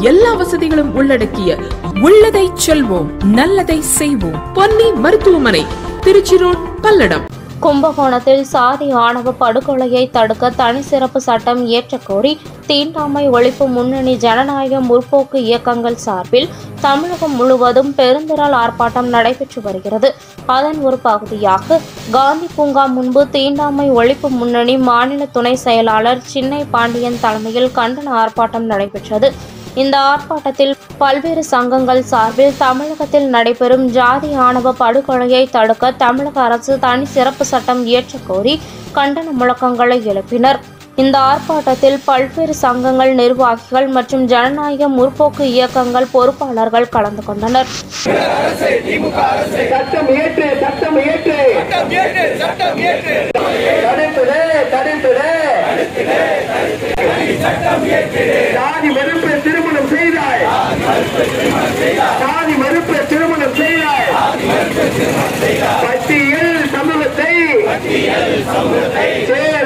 எல்லா வசதிகளும் உள்ளடக்கிய உள்ளதை செல்வோம் நல்லதை செய்வோம் பொன்னி மருத்துவமனை திருச்சி ரோட் பல்லடம் கும்பகோணத்தில் சாதி ஆணவ படுகொலையை தடுக்க தனி சிறப்பு சட்டம் இயற்றக்கோரி தீண்டாமை ஒழிப்பு முன்னணி ஜனநாயக முற்போக்கு இயக்கங்கள் சார்பில் தமிழகம் முழுவதும் பெருந்திரள் ஆர்ப்பாட்டம் நடைபெற்று வருகிறது அதன் ஒரு பகுதியாக காந்தி பூங்கா முன்பு தீண்டாமை ஒழிப்பு முன்னணி மாநில துணை செயலாளர் சின்னை பாண்டியன் தலைமையில் கண்டன ஆர்ப்பாட்டம் நடைபெற்றது இந்த ஆர்ப்பாட்டத்தில் பல்வேறு சங்கங்கள் சார்பில் தமிழகத்தில் நடைபெறும் ஜாதி ஆணவ படுகொலையை தடுக்க தமிழக அரசு தனி சிறப்பு சட்டம் இயற்றக் கோரி கண்டன முழக்கங்களை எழுப்பினர் இந்த ஆர்ப்பாட்டத்தில் பல்வேறு சங்கங்கள் நிர்வாகிகள் மற்றும் ஜனநாயக முற்போக்கு இயக்கங்கள் பொறுப்பாளர்கள் கலந்து கொண்டனர் சட்டம் ஏற்று சட்டம் ஏற்று தடுத்துடு தடுத்துடு சாதி மறுப்பு திருமணம் செய்தாய் சாதி மறுப்பு திருமணம் செய்தாய் பட்டியல் சமூகத்தை சேர்